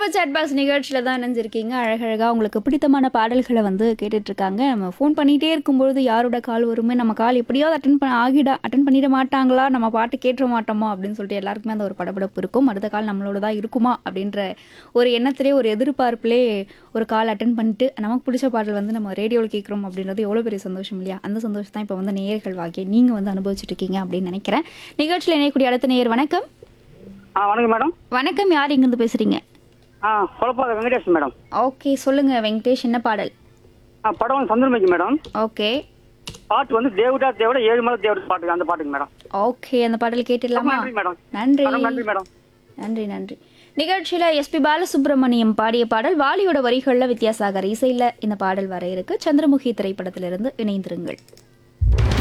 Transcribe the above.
chat box நிகழ்ச்சியில் தான் இணைஞ்சிருக்கீங்க அழகழகாக உங்களுக்கு பிடித்தமான பாடல்களை வந்து கேட்டுட்டு இருக்காங்க நம்ம ஃபோன் பண்ணிகிட்டே இருக்கும்பொழுது யாரோட கால் வருமே நம்ம கால் எப்படியாவது அட்டன் பண்ண ஆகிட அட்டன் பண்ணிட மாட்டாங்களா நம்ம பாட்டு கேட்டுற மாட்டோமோ அப்படின்னு சொல்லிட்டு எல்லாருக்குமே அந்த ஒரு படபடப்பு இருக்கும் அடுத்த கால் நம்மளோட தான் இருக்குமா அப்படின்ற ஒரு எண்ணத்திலே ஒரு எதிர்பார்ப்பிலே ஒரு கால் அட்டன் பண்ணிட்டு நமக்கு பிடிச்ச பாடல் வந்து நம்ம ரேடியோவில் கேட்குறோம் அப்படின்றது எவ்வளோ பெரிய சந்தோஷம் இல்லையா அந்த சந்தோஷம் தான் இப்போ வந்து நேயர்கள் வாக்கி நீங்கள் வந்து அனுபவிச்சுட்டு இருக்கீங்க அப்படின்னு நினைக்கிறேன் நிகழ்ச்சியில் இணையக்கூடிய அடுத்த நேயர் வணக்கம் ஆ வணக்கம் மேடம் வணக்கம் யார் இங்கேருந்து பேசுகிறீங்க ஆ குழப்பாத வெங்கடேஷ் மேடம் ஓகே சொல்லுங்க வெங்கடேஷ் என்ன பாடல் ஆ படம் வந்து சந்திரமுகி மேடம் ஓகே பாட்டு வந்து தேவடா தேவட ஏழுமலை தேவட பாட்டு அந்த பாட்டுங்க மேடம் ஓகே அந்த பாடல் கேட்டுடலாமா நன்றி மேடம் நன்றி மேடம் நன்றி மேடம் நன்றி நன்றி நிகழ்ச்சியில எஸ்பி பாலசுப்ரமணியம் பாடிய பாடல் வாலியோட வரிகள்ல வித்யாசாகர் இசையில இந்த பாடல் வர இருக்கு சந்திரமுகி திரைப்படத்திலிருந்து இணைந்திருங்கள்